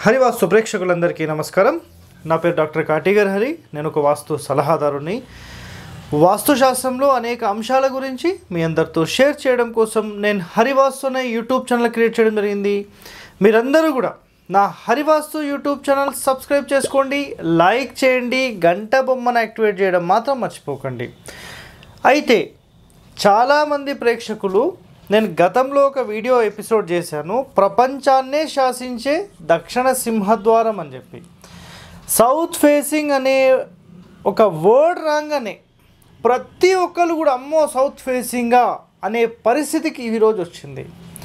హరివాస్తు ప్రేక్షకులందరికీ నమస్కారం నా పేరు డాక్టర్ కాటిగర్ హరి నేను ఒక వాస్తు సలహాదారుని వాస్తుశాస్త్రంలో అనేక అంశాల గురించి మీ అందరితో షేర్ చేయడం కోసం నేను హరివాస్తు అనే యూట్యూబ్ ఛానల్ క్రియేట్ చేయడం జరిగింది మీరందరూ కూడా నా హరివాస్తు యూట్యూబ్ ఛానల్ సబ్స్క్రైబ్ చేసుకోండి లైక్ చేయండి గంట బొమ్మను యాక్టివేట్ చేయడం మాత్రం మర్చిపోకండి అయితే చాలామంది ప్రేక్షకులు నేను గతంలో ఒక వీడియో ఎపిసోడ్ చేశాను ప్రపంచాన్నే శాసించే దక్షిణ సింహద్వారం అని చెప్పి సౌత్ ఫేసింగ్ అనే ఒక వర్డ్ రాగానే ప్రతి ఒక్కరు కూడా అమ్మో సౌత్ ఫేసింగా అనే పరిస్థితికి ఈరోజు వచ్చింది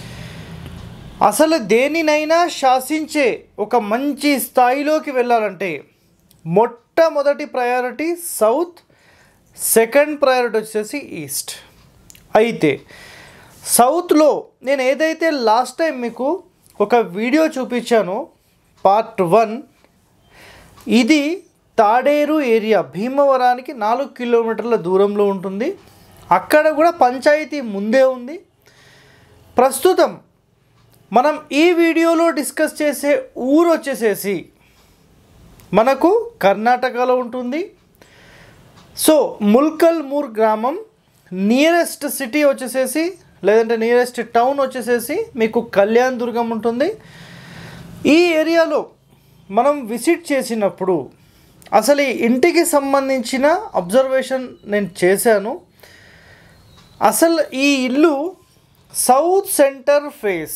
అసలు దేనినైనా శాసించే ఒక మంచి స్థాయిలోకి వెళ్ళాలంటే మొట్టమొదటి ప్రయారిటీ సౌత్ సెకండ్ ప్రయారిటీ వచ్చేసి ఈస్ట్ అయితే సౌత్లో నేను ఏదైతే లాస్ట్ టైం మీకు ఒక వీడియో చూపించానో పార్ట్ వన్ ఇది తాడేరు ఏరియా భీమవరానికి నాలుగు కిలోమీటర్ల దూరంలో ఉంటుంది అక్కడ కూడా పంచాయతీ ముందే ఉంది ప్రస్తుతం మనం ఈ వీడియోలో డిస్కస్ చేసే ఊరు వచ్చేసేసి మనకు కర్ణాటకలో ఉంటుంది సో ముల్కల్ మూర్ గ్రామం నియరెస్ట్ సిటీ వచ్చేసేసి లేదంటే నియరెస్ట్ టౌన్ వచ్చేసేసి మీకు కళ్యాణ్ దుర్గం ఉంటుంది ఈ ఏరియాలో మనం విజిట్ చేసినప్పుడు అసలు ఈ ఇంటికి సంబంధించిన అబ్జర్వేషన్ నేను చేశాను అసలు ఈ ఇల్లు south center face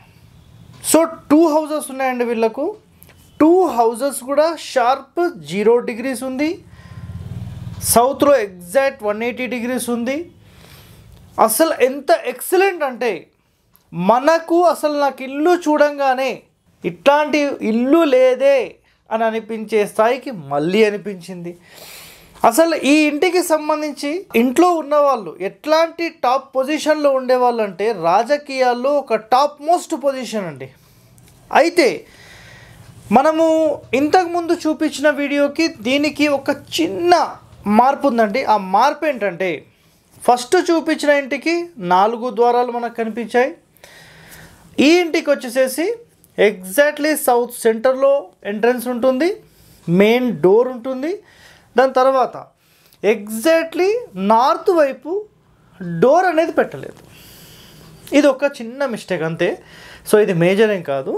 so two houses ఉన్నాయండి వీళ్ళకు టూ హౌజెస్ కూడా షార్ప్ జీరో డిగ్రీస్ ఉంది సౌత్లో ఎగ్జాక్ట్ వన్ ఎయిటీ డిగ్రీస్ ఉంది అసలు ఎంత ఎక్సలెంట్ అంటే మనకు అసలు నాకు ఇల్లు చూడంగానే ఇట్లాంటి ఇల్లు లేదే అని అనిపించే స్థాయికి మళ్ళీ అనిపించింది అసలు ఈ ఇంటికి సంబంధించి ఇంట్లో ఉన్నవాళ్ళు ఎట్లాంటి టాప్ పొజిషన్లో ఉండేవాళ్ళు అంటే రాజకీయాల్లో ఒక టాప్ మోస్ట్ పొజిషన్ అండి అయితే మనము ఇంతకుముందు చూపించిన వీడియోకి దీనికి ఒక చిన్న మార్పు ఉందండి ఆ మార్పు ఏంటంటే ఫస్ట్ చూపించిన ఇంటికి నాలుగు ద్వారాలు మనకు కనిపించాయి ఈ ఇంటికి వచ్చేసేసి ఎగ్జాక్ట్లీ సౌత్ సెంటర్లో ఎంట్రన్స్ ఉంటుంది మెయిన్ డోర్ ఉంటుంది దాని తర్వాత ఎగ్జాక్ట్లీ నార్త్ వైపు డోర్ అనేది పెట్టలేదు ఇది ఒక చిన్న మిస్టేక్ అంతే సో ఇది మేజర్ ఏం కాదు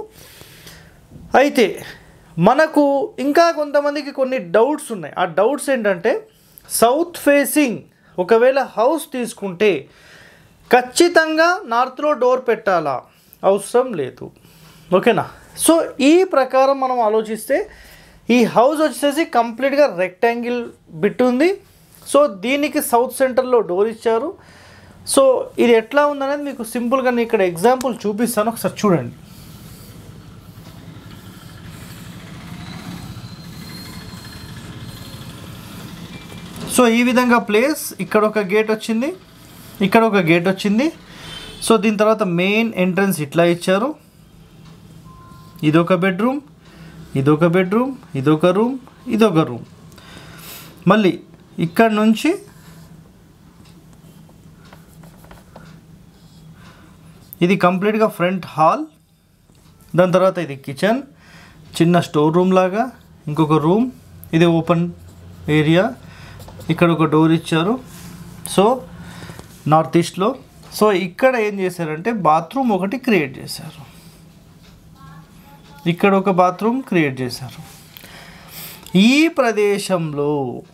అయితే మనకు ఇంకా కొంతమందికి కొన్ని డౌట్స్ ఉన్నాయి ఆ డౌట్స్ ఏంటంటే సౌత్ ఫేసింగ్ ఒకవేళ హౌస్ తీసుకుంటే ఖచ్చితంగా నార్త్లో డోర్ పెట్టాలా అవసరం లేదు ఓకేనా సో ఈ ప్రకారం మనం ఆలోచిస్తే ఈ హౌస్ వచ్చేసి కంప్లీట్గా రెక్టాంగిల్ బిట్ ఉంది సో దీనికి సౌత్ సెంటర్లో డోర్ ఇచ్చారు సో ఇది ఎట్లా ఉందనేది మీకు సింపుల్గా నేను ఇక్కడ ఎగ్జాంపుల్ చూపిస్తాను ఒకసారి చూడండి సో ఈ విధంగా ప్లేస్ ఇక్కడ ఒక గేట్ వచ్చింది ఇక్కడ ఒక గేట్ వచ్చింది సో దీని తర్వాత మెయిన్ ఎంట్రన్స్ ఇట్లా ఇచ్చారు ఇదొక బెడ్రూమ్ ఇదొక బెడ్రూమ్ ఇదొక రూమ్ ఇదొక రూమ్ మళ్ళీ ఇక్కడ నుంచి ఇది కంప్లీట్గా ఫ్రంట్ హాల్ దాని తర్వాత ఇది కిచెన్ చిన్న స్టోర్ రూమ్ లాగా ఇంకొక రూమ్ ఇది ఓపెన్ ఏరియా ఇక్కడ ఒక డోర్ ఇచ్చారు సో నార్త్ ఈస్ట్లో సో ఇక్కడ ఏం చేశారంటే బాత్రూమ్ ఒకటి క్రియేట్ చేశారు ఇక్కడ ఒక బాత్రూమ్ క్రియేట్ చేశారు ఈ ప్రదేశంలో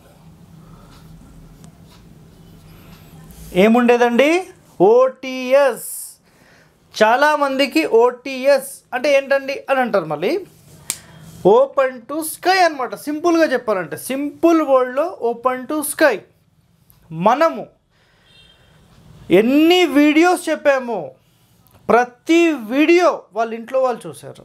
ఏముండేదండి ఓటీఎస్ చాలామందికి ఓటీఎస్ అంటే ఏంటండి అని అంటారు మళ్ళీ ఓపెన్ టు స్కై అనమాట సింపుల్గా చెప్పాలంటే సింపుల్ వరల్డ్లో ఓపెన్ టు స్కై మనము ఎన్ని వీడియోస్ చెప్పామో ప్రతి వీడియో వాళ్ళ ఇంట్లో వాళ్ళు చూశారు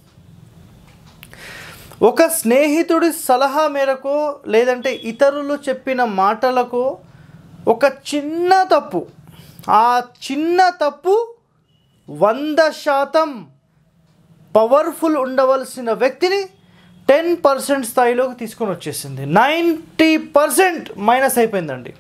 ఒక స్నేహితుడి సలహా మేరకు లేదంటే ఇతరులు చెప్పిన మాటలకు ఒక చిన్న తప్పు ఆ చిన్న తప్పు వంద శాతం పవర్ఫుల్ ఉండవలసిన వ్యక్తిని టెన్ పర్సెంట్ స్థాయిలోకి తీసుకొని వచ్చేసింది నైంటీ పర్సెంట్ మైనస్ అయిపోయిందండి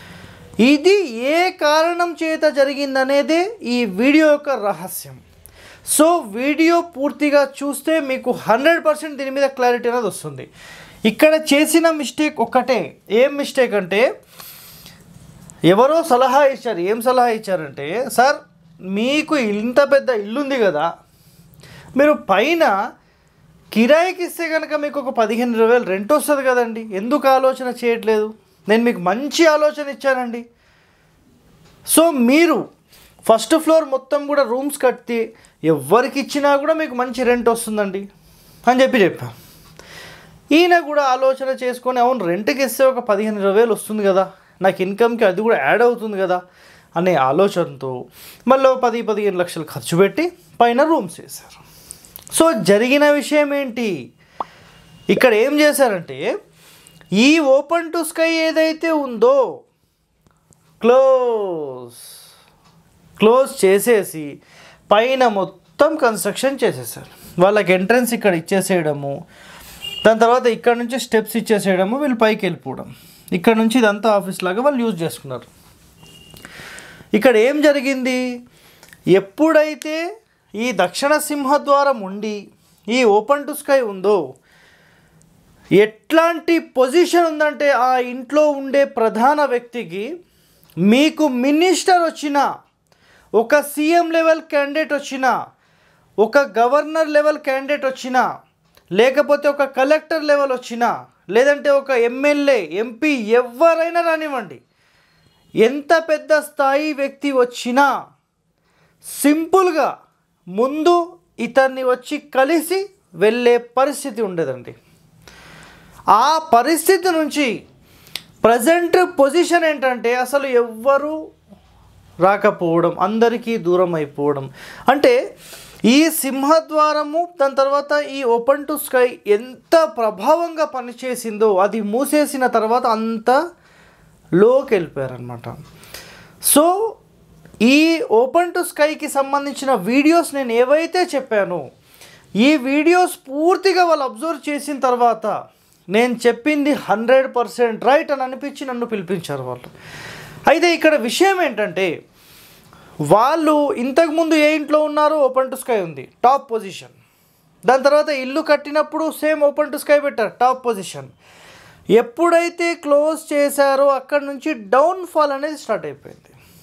ఇది ఏ కారణం చేత జరిగిందనేదే ఈ వీడియో యొక్క రహస్యం సో వీడియో పూర్తిగా చూస్తే మీకు హండ్రెడ్ పర్సెంట్ దీని మీద క్లారిటీ అనేది వస్తుంది ఇక్కడ చేసిన మిస్టేక్ ఒక్కటే ఏం మిస్టేక్ అంటే ఎవరో సలహా ఇచ్చారు ఏం సలహా ఇచ్చారంటే సార్ మీకు ఇంత పెద్ద ఇల్లు ఉంది కదా మీరు పైన కిరాయికి ఇస్తే కనుక మీకు ఒక పదిహేను ఇరవై వేలు రెంట్ వస్తుంది కదండి ఎందుకు ఆలోచన చేయట్లేదు నేను మీకు మంచి ఆలోచన ఇచ్చానండి సో మీరు ఫస్ట్ ఫ్లోర్ మొత్తం కూడా రూమ్స్ కట్టి ఎవరికి ఇచ్చినా కూడా మీకు మంచి రెంట్ వస్తుందండి అని చెప్పి చెప్పాను ఈయన కూడా ఆలోచన చేసుకొని అవును రెంట్కి ఇస్తే ఒక పదిహేను ఇరవై వేలు వస్తుంది కదా నాకు ఇన్కమ్కి అది కూడా యాడ్ అవుతుంది కదా అనే ఆలోచనతో మళ్ళీ ఒక పది పదిహేను లక్షలు ఖర్చు పెట్టి పైన రూమ్స్ వేశారు సో జరిగిన విషయం ఏంటి ఇక్కడ ఏం చేశారంటే ఈ ఓపెన్ టు స్కై ఏదైతే ఉందో క్లోజ్ క్లోజ్ చేసేసి పైన మొత్తం కన్స్ట్రక్షన్ చేసేసారు వాళ్ళకి ఎంట్రన్స్ ఇక్కడ ఇచ్చేసేయడము దాని తర్వాత ఇక్కడ నుంచి స్టెప్స్ ఇచ్చేసేయడము వీళ్ళు పైకి వెళ్ళిపోవడం ఇక్కడ నుంచి ఇదంతా ఆఫీస్ లాగా వాళ్ళు యూజ్ చేసుకున్నారు ఇక్కడ ఏం జరిగింది ఎప్పుడైతే ఈ దక్షిణ సింహద్వారం ఉండి ఈ ఓపెన్ టు స్కై ఉందో ఎట్లాంటి పొజిషన్ ఉందంటే ఆ ఇంట్లో ఉండే ప్రధాన వ్యక్తికి మీకు మినిస్టర్ వచ్చినా ఒక సీఎం లెవెల్ క్యాండిడేట్ వచ్చినా ఒక గవర్నర్ లెవెల్ క్యాండిడేట్ వచ్చినా లేకపోతే ఒక కలెక్టర్ లెవెల్ వచ్చినా లేదంటే ఒక ఎమ్మెల్యే ఎంపీ ఎవరైనా రానివ్వండి ఎంత పెద్ద స్థాయి వ్యక్తి వచ్చినా సింపుల్గా ముందు ఇతన్ని వచ్చి కలిసి వెళ్ళే పరిస్థితి ఉండేదండి ఆ పరిస్థితి నుంచి ప్రజెంట్ పొజిషన్ ఏంటంటే అసలు ఎవ్వరూ రాకపోవడం అందరికీ దూరం అయిపోవడం అంటే ఈ సింహద్వారము దాని తర్వాత ఈ ఓపెన్ టు స్కై ఎంత ప్రభావంగా పనిచేసిందో అది మూసేసిన తర్వాత అంత లోకి వెళ్ళిపోయారనమాట సో ఈ ఓపెన్ టు స్కైకి సంబంధించిన వీడియోస్ నేను ఏవైతే చెప్పానో ఈ వీడియోస్ పూర్తిగా వాళ్ళు అబ్జర్వ్ చేసిన తర్వాత నేను చెప్పింది హండ్రెడ్ పర్సెంట్ రైట్ అని అనిపించి నన్ను పిలిపించారు వాళ్ళు అయితే ఇక్కడ విషయం ఏంటంటే వాళ్ళు ఇంతకుముందు ఏ ఇంట్లో ఉన్నారో ఓపెన్ టు స్కై ఉంది టాప్ పొజిషన్ దాని తర్వాత ఇల్లు కట్టినప్పుడు సేమ్ ఓపెన్ టు స్కై పెట్టారు టాప్ పొజిషన్ ఎప్పుడైతే క్లోజ్ చేశారో అక్కడ నుంచి డౌన్ ఫాల్ అనేది స్టార్ట్ అయిపోయింది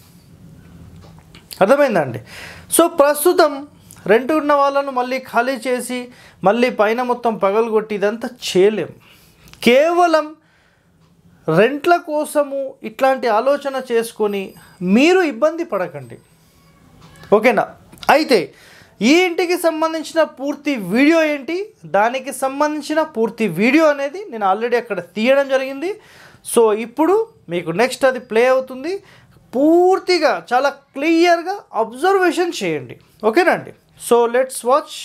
అర్థమైందండి సో ప్రస్తుతం రెంట్ ఉన్న వాళ్ళను మళ్ళీ ఖాళీ చేసి మళ్ళీ పైన మొత్తం పగలగొట్టి ఇదంతా చేయలేం కేవలం రెంట్ల కోసము ఇట్లాంటి ఆలోచన చేసుకొని మీరు ఇబ్బంది పడకండి ఓకేనా అయితే ఈ ఇంటికి సంబంధించిన పూర్తి వీడియో ఏంటి దానికి సంబంధించిన పూర్తి వీడియో అనేది నేను ఆల్రెడీ అక్కడ తీయడం జరిగింది సో ఇప్పుడు మీకు నెక్స్ట్ అది ప్లే అవుతుంది పూర్తిగా చాలా క్లియర్గా అబ్జర్వేషన్ చేయండి ఓకేనా అండి సో లెట్స్ వాచ్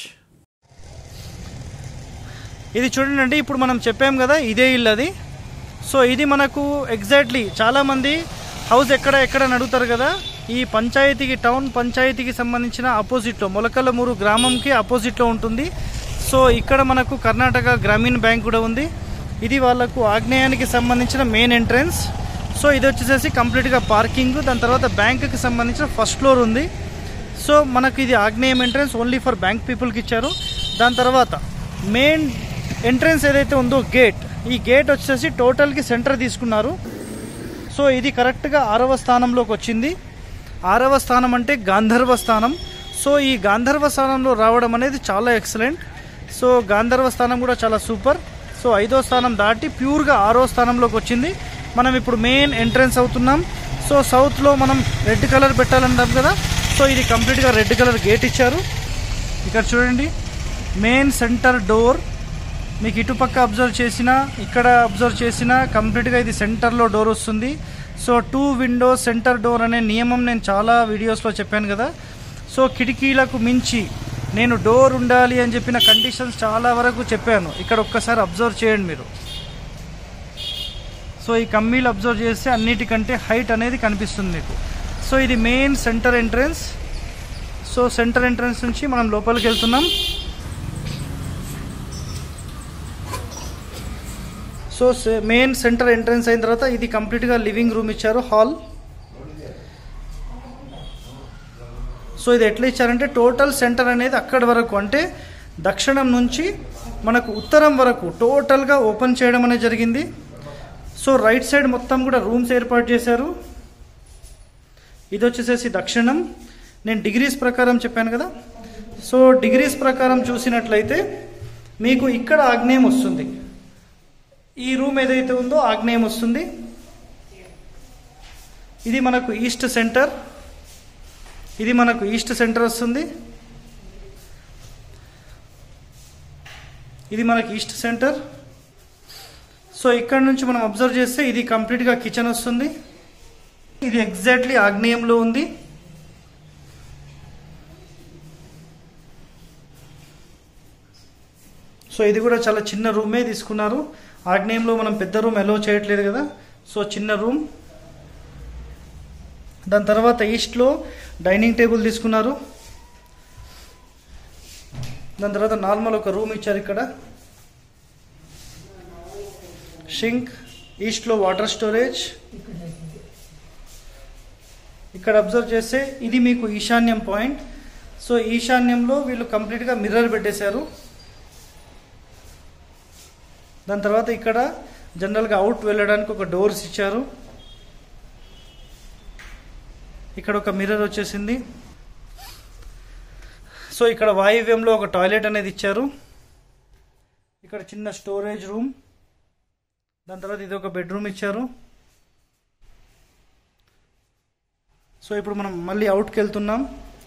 ఇది చూడండి ఇప్పుడు మనం చెప్పాం కదా ఇదే ఇల్లు అది సో ఇది మనకు ఎగ్జాక్ట్లీ చాలామంది హౌస్ ఎక్కడ ఎక్కడ అని అడుగుతారు కదా ఈ పంచాయతీకి టౌన్ పంచాయతీకి సంబంధించిన ఆపోజిట్లో మొలకలమూరు గ్రామంకి ఆపోజిట్లో ఉంటుంది సో ఇక్కడ మనకు కర్ణాటక గ్రామీణ బ్యాంక్ కూడా ఉంది ఇది వాళ్ళకు ఆగ్నేయానికి సంబంధించిన మెయిన్ ఎంట్రన్స్ సో ఇది వచ్చేసేసి కంప్లీట్గా పార్కింగ్ దాని తర్వాత బ్యాంకుకి సంబంధించిన ఫస్ట్ ఫ్లోర్ ఉంది సో మనకు ఇది ఆగ్నేయం ఎంట్రన్స్ ఓన్లీ ఫర్ బ్యాంక్ పీపుల్కి ఇచ్చారు దాని తర్వాత మెయిన్ ఎంట్రన్స్ ఏదైతే ఉందో గేట్ ఈ గేట్ వచ్చేసి టోటల్కి సెంటర్ తీసుకున్నారు సో ఇది కరెక్ట్గా ఆరవ స్థానంలోకి వచ్చింది ఆరవ స్థానం అంటే గాంధర్వ స్థానం సో ఈ గాంధర్వ స్థానంలో రావడం అనేది చాలా ఎక్సలెంట్ సో గాంధర్వ స్థానం కూడా చాలా సూపర్ సో ఐదో స్థానం దాటి ప్యూర్గా ఆరో స్థానంలోకి వచ్చింది మనం ఇప్పుడు మెయిన్ ఎంట్రన్స్ అవుతున్నాం సో సౌత్లో మనం రెడ్ కలర్ పెట్టాలంటాం కదా సో ఇది కంప్లీట్గా రెడ్ కలర్ గేట్ ఇచ్చారు ఇక్కడ చూడండి మెయిన్ సెంటర్ డోర్ మీకు ఇటుపక్క అబ్జర్వ్ చేసిన ఇక్కడ అబ్జర్వ్ చేసిన కంప్లీట్గా ఇది సెంటర్లో డోర్ వస్తుంది so two windows center door అనే నియమం నేను చాలా వీడియోస్లో చెప్పాను కదా సో కిటికీలకు మించి నేను డోర్ ఉండాలి అని చెప్పిన కండిషన్స్ చాలా వరకు చెప్పాను ఇక్కడ ఒక్కసారి అబ్జర్వ్ చేయండి మీరు సో ఈ కమ్మీలు అబ్జర్వ్ చేస్తే అన్నిటికంటే హైట్ అనేది కనిపిస్తుంది మీకు సో ఇది main center entrance so center entrance నుంచి మనం లోపలికి వెళ్తున్నాం సో మెయిన్ సెంటర్ ఎంట్రన్స్ అయిన తర్వాత ఇది కంప్లీట్గా లివింగ్ రూమ్ ఇచ్చారు హాల్ సో ఇది ఎట్లా ఇచ్చారంటే టోటల్ సెంటర్ అనేది అక్కడి వరకు అంటే దక్షిణం నుంచి మనకు ఉత్తరం వరకు టోటల్గా ఓపెన్ చేయడం అనేది జరిగింది సో రైట్ సైడ్ మొత్తం కూడా రూమ్స్ ఏర్పాటు చేశారు ఇది వచ్చేసేసి దక్షిణం నేను డిగ్రీస్ ప్రకారం చెప్పాను కదా సో డిగ్రీస్ ప్రకారం చూసినట్లయితే మీకు ఇక్కడ ఆగ్నేయం వస్తుంది ఈ రూమ్ ఏదైతే ఉందో ఆగ్నేయం వస్తుంది ఇది మనకు ఈస్ట్ సెంటర్ ఇది మనకు ఈస్ట్ సెంటర్ వస్తుంది ఇది మనకి ఈస్ట్ సెంటర్ సో ఇక్కడ నుంచి మనం అబ్జర్వ్ చేస్తే ఇది కంప్లీట్గా కిచెన్ వస్తుంది ఇది ఎగ్జాక్ట్లీ ఆగ్నేయంలో ఉంది సో ఇది కూడా చాలా చిన్న రూమే తీసుకున్నారు ఆగ్నేయంలో మనం పెద్ద రూమ్ ఎలో చేయట్లేదు కదా సో చిన్న రూమ్ దాని తర్వాత ఈస్ట్లో డైనింగ్ టేబుల్ తీసుకున్నారు దాని తర్వాత నార్మల్ ఒక రూమ్ ఇచ్చారు ఇక్కడ షింక్ ఈస్ట్లో వాటర్ స్టోరేజ్ ఇక్కడ అబ్జర్వ్ చేస్తే ఇది మీకు ఈశాన్యం పాయింట్ సో ఈశాన్యంలో వీళ్ళు కంప్లీట్గా మిర్రర్ పెట్టేశారు దాని తర్వాత ఇక్కడ జనరల్గా అవుట్ వెళ్ళడానికి ఒక డోర్స్ ఇచ్చారు ఇక్కడ ఒక మిర్రర్ వచ్చేసింది సో ఇక్కడ వాయువ్యంలో ఒక టాయిలెట్ అనేది ఇచ్చారు ఇక్కడ చిన్న స్టోరేజ్ రూమ్ దాని తర్వాత ఇది ఒక బెడ్రూమ్ ఇచ్చారు సో ఇప్పుడు మనం మళ్ళీ అవుట్కి వెళ్తున్నాం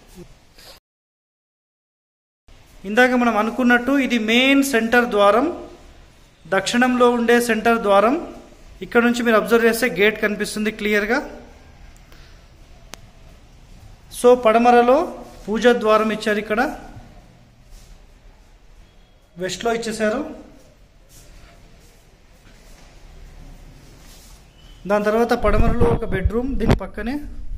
ఇందాక మనం అనుకున్నట్టు ఇది మెయిన్ సెంటర్ ద్వారం దక్షిణంలో ఉండే సెంటర్ ద్వారం ఇక్కడ నుంచి మీరు అబ్జర్వ్ చేస్తే గేట్ కనిపిస్తుంది క్లియర్గా సో పడమరలో పూజా ద్వారం ఇచ్చారు ఇక్కడ వెస్ట్లో ఇచ్చేశారు దాని తర్వాత పడమరలో ఒక బెడ్రూమ్ దీని పక్కనే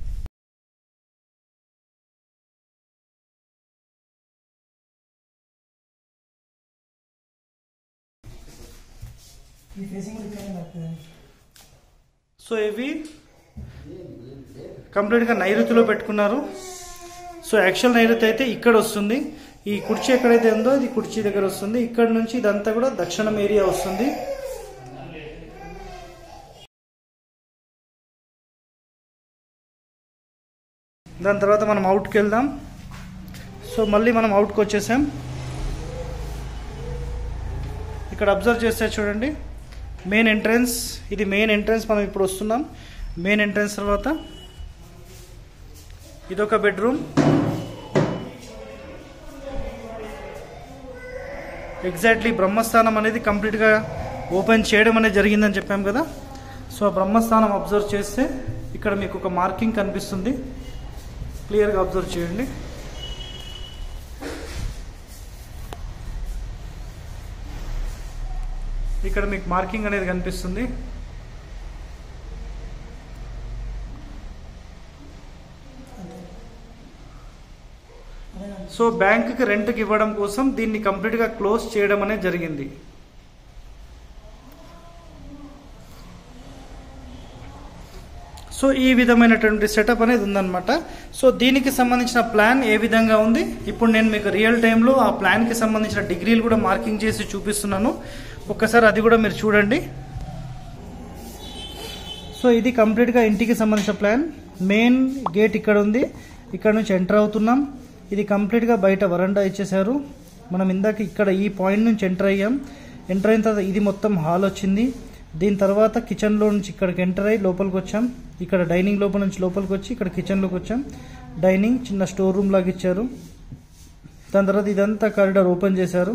సో ఇవి కంప్లీట్గా నైరుతిలో పెట్టుకున్నారు సో యాక్చువల్ నైరుతి అయితే ఇక్కడ వస్తుంది ఈ కుర్చీ ఎక్కడైతే ఉందో ఇది కుర్చీ దగ్గర వస్తుంది ఇక్కడ నుంచి ఇదంతా కూడా దక్షిణం ఏరియా వస్తుంది దాని తర్వాత మనం అవుట్కి వెళ్దాం సో మళ్ళీ మనం అవుట్కి వచ్చేసాం ఇక్కడ అబ్జర్వ్ చేస్తే చూడండి మెయిన్ ఎంట్రన్స్ ఇది మెయిన్ ఎంట్రన్స్ మనం ఇప్పుడు వస్తున్నాం మెయిన్ ఎంట్రన్స్ తర్వాత ఇదొక బెడ్రూమ్ ఎగ్జాక్ట్లీ బ్రహ్మస్థానం అనేది కంప్లీట్గా ఓపెన్ చేయడం అనేది జరిగిందని చెప్పాం కదా సో ఆ బ్రహ్మస్థానం అబ్జర్వ్ చేస్తే ఇక్కడ మీకు ఒక మార్కింగ్ కనిపిస్తుంది క్లియర్గా అబ్జర్వ్ చేయండి ఇక్కడ మీకు మార్కింగ్ అనేది కనిపిస్తుంది సో బ్యాంకుకి రెంట్కి ఇవ్వడం కోసం దీన్ని కంప్లీట్గా క్లోజ్ చేయడం అనేది జరిగింది సో ఈ విధమైనటువంటి సెటప్ అనేది ఉందన్నమాట సో దీనికి సంబంధించిన ప్లాన్ ఏ విధంగా ఉంది ఇప్పుడు నేను మీకు రియల్ టైంలో ఆ ప్లాన్కి సంబంధించిన డిగ్రీలు కూడా మార్కింగ్ చేసి చూపిస్తున్నాను ఒక్కసారి అది కూడా మీరు చూడండి సో ఇది కంప్లీట్గా ఇంటికి సంబంధించిన ప్లాన్ మెయిన్ గేట్ ఇక్కడ ఉంది ఇక్కడ నుంచి ఎంటర్ అవుతున్నాం ఇది కంప్లీట్గా బయట వరండా ఇచ్చేశారు మనం ఇందాక ఇక్కడ ఈ పాయింట్ నుంచి ఎంటర్ అయ్యాం ఎంటర్ అయిన తర్వాత ఇది మొత్తం హాల్ వచ్చింది దీని తర్వాత కిచెన్లో నుంచి ఇక్కడికి ఎంటర్ అయ్యి లోపలికి వచ్చాం ఇక్కడ డైనింగ్ లోపల నుంచి లోపలికి వచ్చి ఇక్కడ కిచెన్లోకి వచ్చాం డైనింగ్ చిన్న స్టోర్ రూమ్ లాగా ఇచ్చారు దాని తర్వాత ఇదంతా కారిడార్ ఓపెన్ చేశారు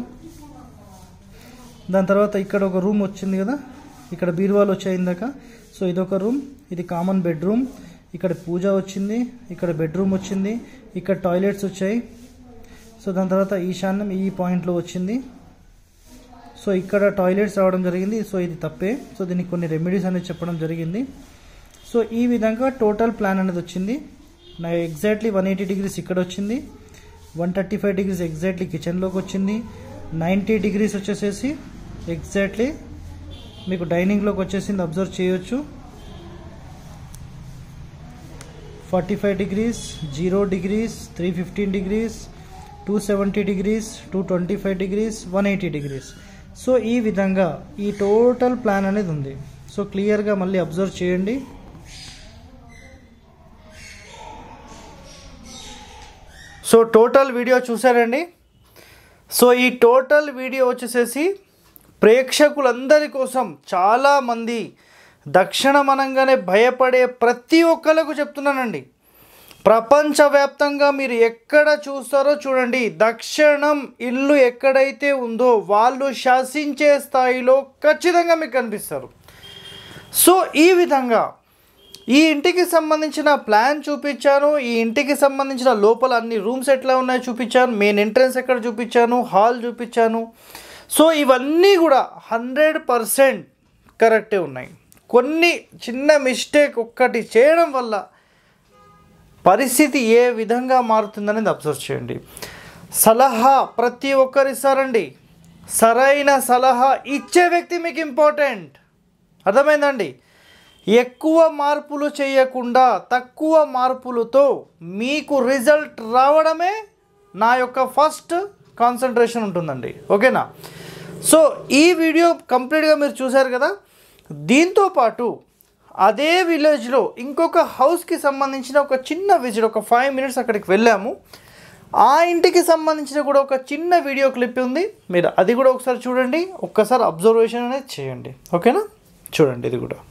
దాని తర్వాత ఇక్కడ ఒక రూమ్ వచ్చింది కదా ఇక్కడ బీరువాలు వచ్చాయి ఇందాక సో ఇదొక రూమ్ ఇది కామన్ బెడ్రూమ్ ఇక్కడ పూజ వచ్చింది ఇక్కడ బెడ్రూమ్ వచ్చింది ఇక్కడ టాయిలెట్స్ వచ్చాయి సో దాని తర్వాత ఈశాన్యం ఈ పాయింట్లో వచ్చింది సో ఇక్కడ టాయిలెట్స్ రావడం జరిగింది సో ఇది తప్పే సో దీనికి కొన్ని రెమెడీస్ అనేది చెప్పడం జరిగింది సో ఈ విధంగా టోటల్ ప్లాన్ అనేది వచ్చింది నా ఎగ్జాక్ట్లీ వన్ ఎయిటీ డిగ్రీస్ ఇక్కడ వచ్చింది one thirty five degrees exactly కిచెన్లోకి వచ్చింది నైంటీ డిగ్రీస్ వచ్చేసేసి ఎగ్జాక్ట్లీ మీకు డైనింగ్లోకి వచ్చేసింది అబ్జర్వ్ చేయొచ్చు forty five degrees zero degrees three fifteen degrees two seventy degrees two twenty five degrees one eighty degrees so ఈ విధంగా ఈ టోటల్ ప్లాన్ అనేది ఉంది సో క్లియర్గా మళ్ళీ అబ్జర్వ్ చేయండి సో టోటల్ వీడియో చూసారండి సో ఈ టోటల్ వీడియో వచ్చేసేసి ప్రేక్షకులందరి కోసం చాలామంది దక్షిణమనంగానే భయపడే ప్రతి ఒక్కరికి చెప్తున్నానండి ప్రపంచవ్యాప్తంగా మీరు ఎక్కడ చూస్తారో చూడండి దక్షిణం ఇల్లు ఎక్కడైతే ఉందో వాళ్ళు శాసించే స్థాయిలో ఖచ్చితంగా మీకు కనిపిస్తారు సో ఈ విధంగా ఈ ఇంటికి సంబంధించిన ప్లాన్ చూపించాను ఈ ఇంటికి సంబంధించిన లోపల అన్ని రూమ్స్ ఎట్లా ఉన్నాయో చూపించాను మెయిన్ ఎంట్రన్స్ ఎక్కడ చూపించాను హాల్ చూపించాను సో ఇవన్నీ కూడా హండ్రెడ్ పర్సెంట్ కరెక్టే ఉన్నాయి కొన్ని చిన్న మిస్టేక్ ఒక్కటి చేయడం వల్ల పరిస్థితి ఏ విధంగా మారుతుందనేది అబ్జర్వ్ చేయండి సలహా ప్రతి ఒక్కరు ఇస్తారండి సరైన సలహా ఇచ్చే వ్యక్తి మీకు ఇంపార్టెంట్ అర్థమైందండి ఎక్కువ మార్పులు చేయకుండా తక్కువ మార్పులతో మీకు రిజల్ట్ రావడమే నా యొక్క ఫస్ట్ కాన్సన్ట్రేషన్ ఉంటుందండి ఓకేనా సో ఈ వీడియో కంప్లీట్గా మీరు చూశారు కదా దీంతో పాటు అదే విలేజ్లో ఇంకొక హౌస్కి సంబంధించిన ఒక చిన్న విజిట్ ఒక ఫైవ్ మినిట్స్ అక్కడికి వెళ్ళాము ఆ ఇంటికి సంబంధించిన కూడా ఒక చిన్న వీడియో క్లిప్ ఉంది మీరు అది కూడా ఒకసారి చూడండి ఒక్కసారి అబ్జర్వేషన్ అనేది చేయండి ఓకేనా చూడండి ఇది కూడా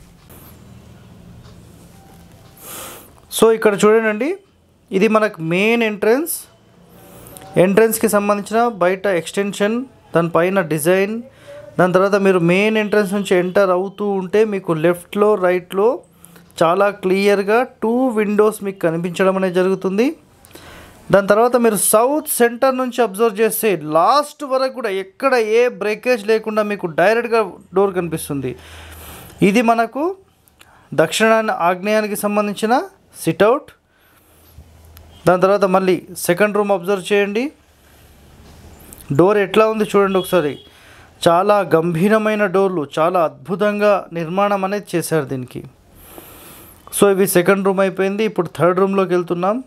సో ఇక్కడ చూడండి ఇది మనకు మెయిన్ ఎంట్రన్స్ ఎంట్రన్స్కి సంబంధించిన బయట ఎక్స్టెన్షన్ దానిపైన డిజైన్ దాని తర్వాత మీరు మెయిన్ ఎంట్రన్స్ నుంచి ఎంటర్ అవుతూ ఉంటే మీకు లెఫ్ట్లో రైట్లో చాలా క్లియర్గా టూ విండోస్ మీకు కనిపించడం అనేది జరుగుతుంది దాని తర్వాత మీరు సౌత్ సెంటర్ నుంచి అబ్జర్వ్ చేస్తే లాస్ట్ వరకు కూడా ఎక్కడ ఏ బ్రేకేజ్ లేకుండా మీకు డైరెక్ట్గా డోర్ కనిపిస్తుంది ఇది మనకు దక్షిణాన్ని ఆగ్నేయానికి సంబంధించిన సిట్అవుట్ దాని తర్వాత మళ్ళీ సెకండ్ రూమ్ అబ్జర్వ్ చేయండి డోర్ ఎట్లా ఉంది చూడండి ఒకసారి చాలా గంభీరమైన డోర్లు చాలా అద్భుతంగా నిర్మాణం అనేది చేశారు దీనికి సో ఇవి సెకండ్ రూమ్ అయిపోయింది ఇప్పుడు థర్డ్ రూమ్లోకి వెళ్తున్నాం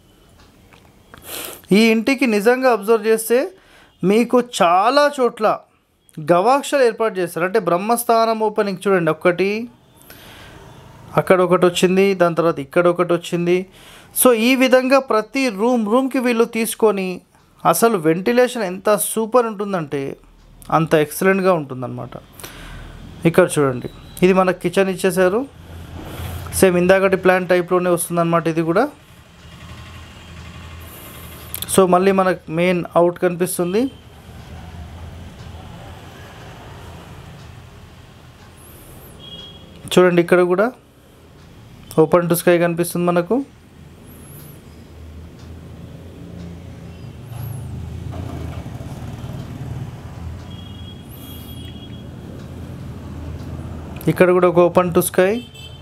ఈ ఇంటికి నిజంగా అబ్జర్వ్ చేస్తే మీకు చాలా చోట్ల గవాక్షలు ఏర్పాటు చేస్తారు అంటే బ్రహ్మస్థానం ఓపెనింగ్ చూడండి ఒక్కటి అక్కడ ఒకటి వచ్చింది దాని తర్వాత ఇక్కడ ఒకటి వచ్చింది సో ఈ విధంగా ప్రతి రూమ్ రూమ్కి వీళ్ళు తీసుకొని అసలు వెంటిలేషన్ ఎంత సూపర్ ఉంటుందంటే అంత ఎక్సలెంట్గా ఉంటుందన్నమాట ఇక్కడ చూడండి ఇది మనకు కిచెన్ ఇచ్చేసారు సేమ్ ఇందాకటి ప్లాన్ టైప్లోనే వస్తుందన్నమాట ఇది కూడా సో మళ్ళీ మనకు మెయిన్ అవుట్ కనిపిస్తుంది చూడండి ఇక్కడ కూడా ఓపెన్ టు స్కై కనిపిస్తుంది మనకు ఇక్కడ కూడా ఒక ఓపెన్ టు స్కై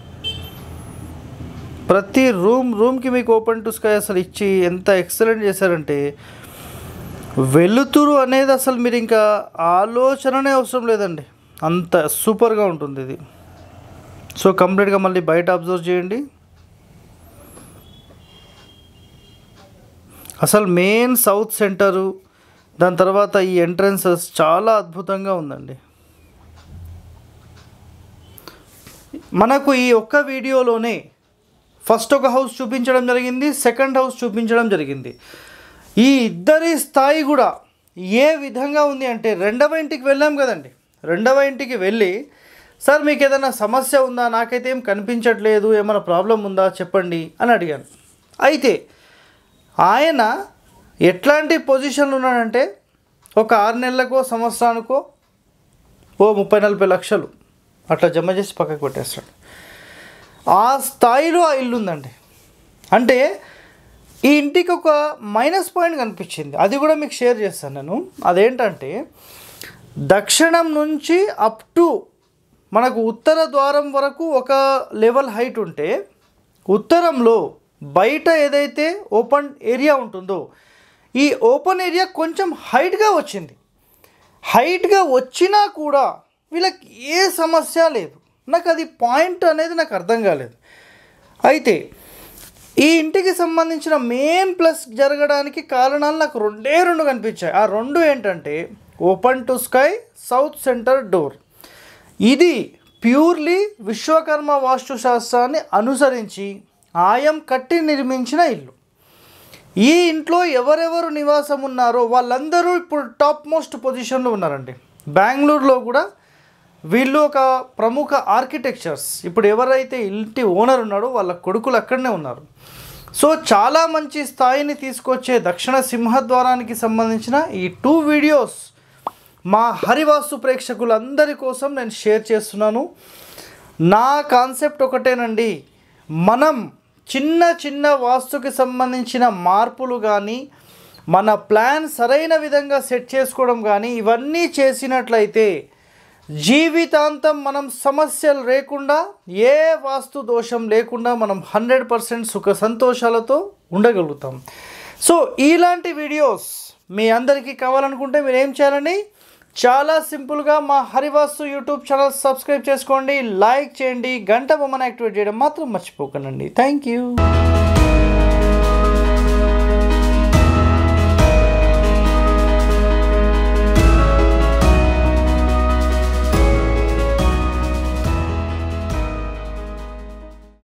ప్రతి రూమ్ రూమ్కి మీకు ఓపెన్ టు స్కై అసలు ఇచ్చి ఎంత ఎక్సలెంట్ చేశారంటే వెలుతురు అనేది అసలు మీరు ఇంకా ఆలోచననే అవసరం లేదండి అంత సూపర్గా ఉంటుంది ఇది సో కంప్లీట్గా మళ్ళీ బయట అబ్జర్వ్ చేయండి అసలు మెయిన్ సౌత్ సెంటరు దాని తర్వాత ఈ ఎంట్రన్సెస్ చాలా అద్భుతంగా ఉందండి మనకు ఈ ఒక్క వీడియోలోనే ఫస్ట్ ఒక హౌస్ చూపించడం జరిగింది సెకండ్ హౌస్ చూపించడం జరిగింది ఈ ఇద్దరి స్థాయి కూడా ఏ విధంగా ఉంది అంటే రెండవ ఇంటికి వెళ్ళాం కదండి రెండవ ఇంటికి వెళ్ళి సార్ మీకు ఏదైనా సమస్య ఉందా నాకైతే ఏం కనిపించట్లేదు ఏమైనా ప్రాబ్లం ఉందా చెప్పండి అని అడిగాను అయితే ఆయన ఎట్లాంటి పొజిషన్లో ఉన్నాడంటే ఒక ఆరు నెలలకో సంవత్సరానికో ఓ ముప్పై నలభై లక్షలు అట్లా జమ చేసి పక్కకు పెట్టేస్తాడు ఆ స్థాయిలో ఆ ఇల్లు ఉందండి అంటే ఈ ఇంటికి ఒక మైనస్ పాయింట్ కనిపించింది అది కూడా మీకు షేర్ చేస్తాను నేను అదేంటంటే దక్షిణం నుంచి అప్ టు మనకు ఉత్తర ద్వారం వరకు ఒక లెవెల్ హైట్ ఉంటే ఉత్తరంలో బయట ఏదైతే ఓపెన్ ఏరియా ఉంటుందో ఈ ఓపెన్ ఏరియా కొంచెం హైట్గా వచ్చింది హైట్గా వచ్చినా కూడా వీళ్ళకి ఏ సమస్య లేదు నాకు అది పాయింట్ అనేది నాకు అర్థం కాలేదు అయితే ఈ ఇంటికి సంబంధించిన మెయిన్ ప్లస్ జరగడానికి కారణాలు నాకు రెండే రెండు కనిపించాయి ఆ రెండు ఏంటంటే open to sky south center door ఇది ప్యూర్లీ విశ్వకర్మ వాస్తుశాస్త్రాన్ని అనుసరించి ఆయం కట్టి నిర్మించిన ఇల్లు ఈ ఇంట్లో ఎవరెవరు నివాసం ఉన్నారో వాళ్ళందరూ ఇప్పుడు టాప్ మోస్ట్ పొజిషన్లో ఉన్నారండి బెంగళూరులో కూడా వీళ్ళు ఒక ప్రముఖ ఆర్కిటెక్చర్స్ ఇప్పుడు ఎవరైతే ఇంటి ఓనర్ ఉన్నాడో వాళ్ళ కొడుకులు అక్కడనే ఉన్నారు సో చాలా మంచి స్థాయిని తీసుకొచ్చే దక్షిణ సింహద్వారానికి సంబంధించిన ఈ టూ వీడియోస్ మా హరివాస్తు ప్రేక్షకులందరి కోసం నేను షేర్ చేస్తున్నాను నా కాన్సెప్ట్ ఒకటేనండి మనం చిన్న చిన్న వాస్తుకి సంబంధించిన మార్పులు కానీ మన ప్లాన్ సరైన విధంగా సెట్ చేసుకోవడం కానీ ఇవన్నీ చేసినట్లయితే జీవితాంతం మనం సమస్యలు లేకుండా ఏ వాస్తు దోషం లేకుండా మనం హండ్రెడ్ పర్సెంట్ సుఖ సంతోషాలతో ఉండగలుగుతాం సో ఇలాంటి వీడియోస్ మీ అందరికీ కావాలనుకుంటే మీరు ఏం చేయాలండి చాలా సింపుల్గా మా హరివాస్తు యూట్యూబ్ ఛానల్ సబ్స్క్రైబ్ చేసుకోండి లైక్ చేయండి గంట బొమ్మను యాక్టివేట్ చేయడం మాత్రం మర్చిపోకండి థ్యాంక్ యూ